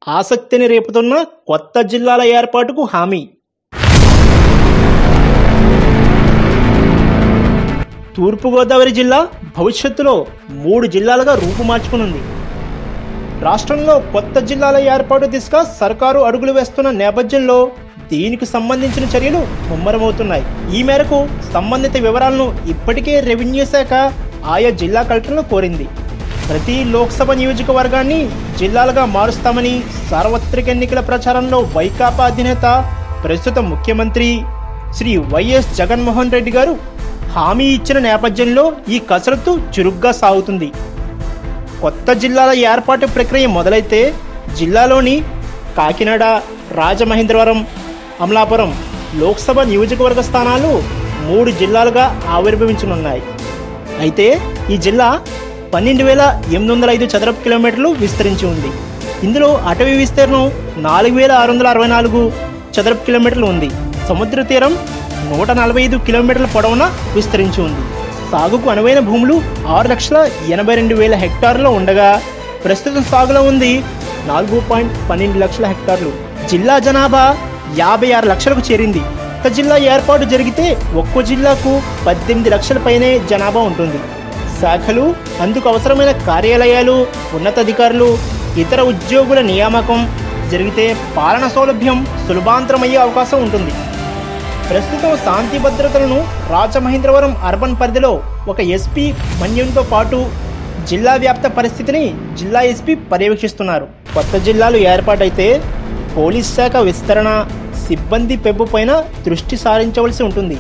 ఆసక్తిని రేపుతున్న కొత్త జిల్లాల ఏర్పాటుకు హామీ తూర్పుగోదావరి జిల్లా భవిష్యత్తులో మూడు జిల్లాలుగా రూపుమార్చుకునుంది రాష్ట్రంలో కొత్త జిల్లాల ఏర్పాటు దిశగా సర్కారు అడుగులు వేస్తున్న నేపథ్యంలో దీనికి సంబంధించిన చర్యలు ముమ్మరమవుతున్నాయి ఈ మేరకు సంబంధిత వివరాలను ఇప్పటికే రెవెన్యూ శాఖ ఆయా జిల్లా కలెక్టర్లను కోరింది ప్రతి లోక్సభ నియోజకవర్గాన్ని జిల్లాలుగా మారుస్తామని సార్వత్రిక ఎన్నికల ప్రచారంలో వైకాపా అధినేత ప్రస్తుత ముఖ్యమంత్రి శ్రీ వైఎస్ జగన్మోహన్ రెడ్డి గారు హామీ ఇచ్చిన నేపథ్యంలో ఈ కసరత్తు చురుగ్గా సాగుతుంది కొత్త జిల్లాల ఏర్పాటు ప్రక్రియ మొదలైతే జిల్లాలోని కాకినాడ రాజమహేంద్రవరం అమలాపురం లోక్సభ నియోజకవర్గ స్థానాలు మూడు జిల్లాలుగా ఆవిర్భవించనున్నాయి అయితే ఈ జిల్లా పన్నెండు వేల ఎనిమిది వందల ఐదు చదరపు కిలోమీటర్లు విస్తరించి ఉంది ఇందులో అటవీ విస్తీర్ణం నాలుగు వేల ఆరు వందల అరవై నాలుగు చదరపు కిలోమీటర్లు ఉంది సముద్ర తీరం నూట నలభై ఐదు కిలోమీటర్ల పొడవున విస్తరించి ఉంది సాగుకు అనువైన భూములు ఆరు లక్షల ఎనభై రెండు వేల హెక్టార్లలో ఉండగా ప్రస్తుతం సాగులో ఉంది నాలుగు పాయింట్ పన్నెండు లక్షల హెక్టార్లు జిల్లా జనాభా యాభై ఆరు లక్షలకు చేరింది కొత్త జిల్లా ఏర్పాటు జరిగితే ఒక్కో జిల్లాకు పద్దెనిమిది లక్షల పైనే జనాభా ఉంటుంది శాఖలు అందుకు అవసరమైన కార్యాలయాలు ఉన్నతాధికారులు ఇతర ఉద్యోగుల నియామకం జరిగితే పాలన సౌలభ్యం సులభాంతరమయ్యే అవకాశం ఉంటుంది ప్రస్తుతం శాంతి భద్రతలను రాజమహేంద్రవరం అర్బన్ పరిధిలో ఒక ఎస్పీ మన్యంతో పాటు జిల్లా వ్యాప్త పరిస్థితిని జిల్లా ఎస్పీ పర్యవేక్షిస్తున్నారు కొత్త జిల్లాలు ఏర్పాటైతే పోలీస్ శాఖ విస్తరణ సిబ్బంది పెంపుపైన దృష్టి సారించవలసి ఉంటుంది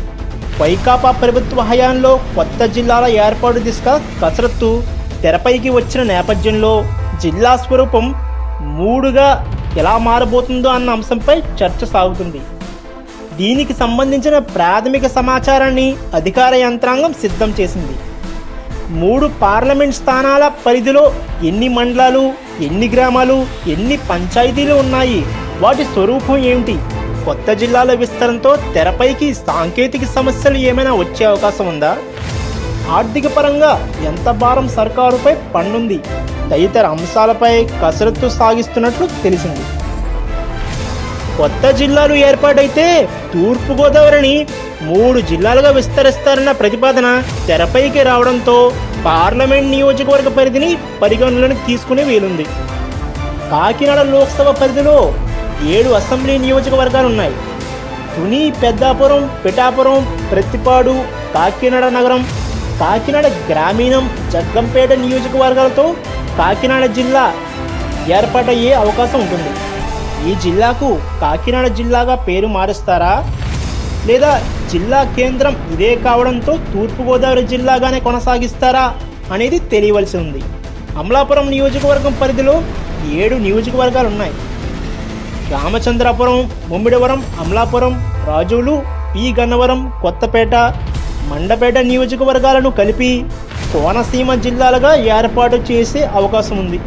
వైకాపా ప్రభుత్వ హయాంలో కొత్త జిల్లాల ఏర్పాటు దిశగా కసరత్తు తెరపైకి వచ్చిన నేపథ్యంలో జిల్లా స్వరూపం మూడుగా ఎలా మారబోతుందో అన్న అంశంపై చర్చ సాగుతుంది దీనికి సంబంధించిన ప్రాథమిక సమాచారాన్ని అధికార యంత్రాంగం సిద్ధం చేసింది మూడు పార్లమెంట్ స్థానాల పరిధిలో ఎన్ని మండలాలు ఎన్ని గ్రామాలు ఎన్ని పంచాయతీలు ఉన్నాయి వాటి స్వరూపం ఏమిటి కొత్త జిల్లాల విస్తరణతో తెరపైకి సాంకేతిక సమస్యలు ఏమైనా వచ్చే అవకాశం ఉందా ఆర్థిక పరంగా ఎంత భారం సర్కారుపై పన్నుంది తదితర అంశాలపై కసరత్తు సాగిస్తున్నట్లు తెలిసింది కొత్త జిల్లాలు ఏర్పాటైతే తూర్పుగోదావరిని మూడు జిల్లాలుగా విస్తరిస్తారన్న ప్రతిపాదన తెరపైకి రావడంతో పార్లమెంట్ నియోజకవర్గ పరిధిని పరిగణలోకి తీసుకునే వీలుంది కాకినాడ లోక్సభ పరిధిలో ఏడు అసెంబ్లీ నియోజకవర్గాలున్నాయి తుని పెద్దాపురం పిఠాపురం ప్రత్తిపాడు కాకినాడ నగరం కాకినాడ గ్రామీణం జగ్గంపేట నియోజకవర్గాలతో కాకినాడ జిల్లా ఏర్పాటయ్యే అవకాశం ఉంటుంది ఈ జిల్లాకు కాకినాడ జిల్లాగా పేరు మారుస్తారా లేదా జిల్లా కేంద్రం ఇదే కావడంతో తూర్పుగోదావరి జిల్లాగానే కొనసాగిస్తారా అనేది తెలియవలసి ఉంది అమలాపురం నియోజకవర్గం పరిధిలో ఏడు నియోజకవర్గాలు ఉన్నాయి రామచంద్రాపురం ముమ్మిడివరం అమలాపురం రాజులు పి గన్నవరం కొత్తపేట మండపేట నియోజకవర్గాలను కలిపి కోనసీమ జిల్లాలుగా ఏర్పాటు చేసే అవకాశం ఉంది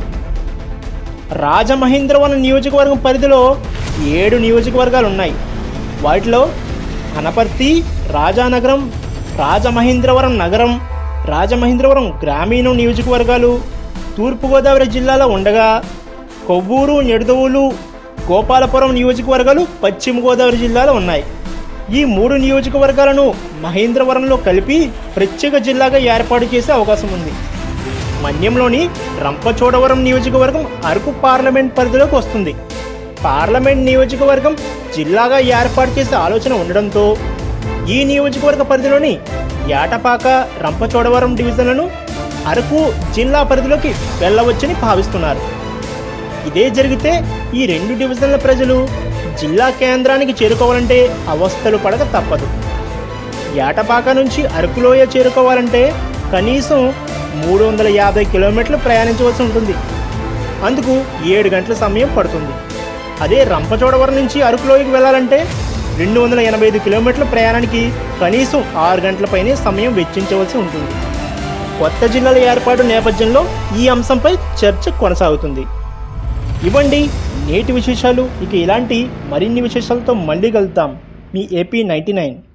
రాజమహేంద్రవరం నియోజకవర్గం పరిధిలో ఏడు నియోజకవర్గాలు ఉన్నాయి వాటిలో అనపర్తి రాజానగరం రాజమహేంద్రవరం నగరం రాజమహేంద్రవరం గ్రామీణ నియోజకవర్గాలు తూర్పుగోదావరి జిల్లాలో ఉండగా కొవ్వూరు నిడదవులు గోపాలపురం నియోజకవర్గాలు పశ్చిమ గోదావరి జిల్లాలో ఉన్నాయి ఈ మూడు నియోజకవర్గాలను మహేంద్రవరంలో కలిపి ప్రత్యేక జిల్లాగా ఏర్పాటు చేసే అవకాశం ఉంది మన్యంలోని రంపచోడవరం నియోజకవర్గం అరకు పార్లమెంట్ పరిధిలోకి వస్తుంది పార్లమెంట్ నియోజకవర్గం జిల్లాగా ఏర్పాటు చేసే ఆలోచన ఉండడంతో ఈ నియోజకవర్గ పరిధిలోని ఏటపాక రంపచోడవరం డివిజన్లను అరకు జిల్లా పరిధిలోకి వెళ్ళవచ్చని భావిస్తున్నారు ఇదే జరిగితే ఈ రెండు డివిజన్ల ప్రజలు జిల్లా కేంద్రానికి చేరుకోవాలంటే అవస్థలు పడక తప్పదు ఏటపాక నుంచి అరకులోయ చేరుకోవాలంటే కనీసం మూడు వందల యాభై కిలోమీటర్లు ప్రయాణించవలసి ఉంటుంది అందుకు ఏడు గంటల సమయం పడుతుంది అదే రంపచోడవరం నుంచి అరకులోయకి వెళ్ళాలంటే రెండు వందల ఎనభై ఐదు కిలోమీటర్ల ప్రయాణానికి కనీసం ఆరు గంటల పైనే సమయం వెచ్చించవలసి ఉంటుంది కొత్త జిల్లాల ఏర్పాటు నేపథ్యంలో ఈ అంశంపై చర్చ కొనసాగుతుంది ఇవ్వండి నేటి విశేషాలు ఇక ఇలాంటి మరిన్ని విశేషాలతో మళ్ళీ కలుద్దాం మీ ఏపీ నైంటీ నైన్